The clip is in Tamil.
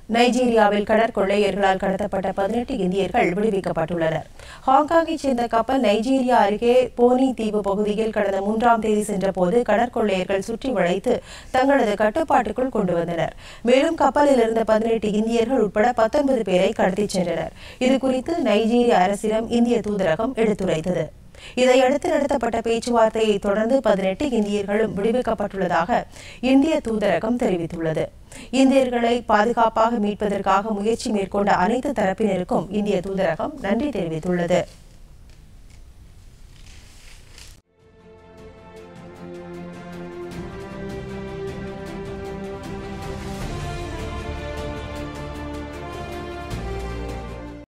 நைஜீரியாவில் கடற்கொள்ளையர்களால் கடத்தப்பட்ட பதினெட்டு இந்தியர்கள் விடுவிக்கப்பட்டுள்ளனர் ஹாங்காங்கைச் சேர்ந்த கப்பல் நைஜீரியா அருகே போனி தீவு பகுதியில் கடந்த மூன்றாம் தேதி சென்றபோது கடற்கொள்ளையர்கள் சுற்றி வளைத்து தங்களது கட்டுப்பாட்டுக்குள் கொண்டு வந்தனர் மேலும் கப்பலில் இருந்த பதினெட்டு இந்தியர்கள் உட்பட பத்தொன்பது பேரை கடத்திச் சென்றனர் இதுகுறித்து நைஜீரிய அரசிடம் இந்திய தூதரகம் எடுத்துரைத்தது இதையடுத்து நடத்தப்பட்ட பேச்சுவார்த்தையை தொடர்ந்து பதினெட்டு இந்தியர்களும் விடுவிக்கப்பட்டுள்ளதாக இந்திய தூதரகம் தெரிவித்துள்ளது இந்தியர்களை பாதுகாப்பாக மீட்பதற்காக முயற்சி மேற்கொண்ட அனைத்து தரப்பினருக்கும் இந்திய தூதரகம் நன்றி தெரிவித்துள்ளது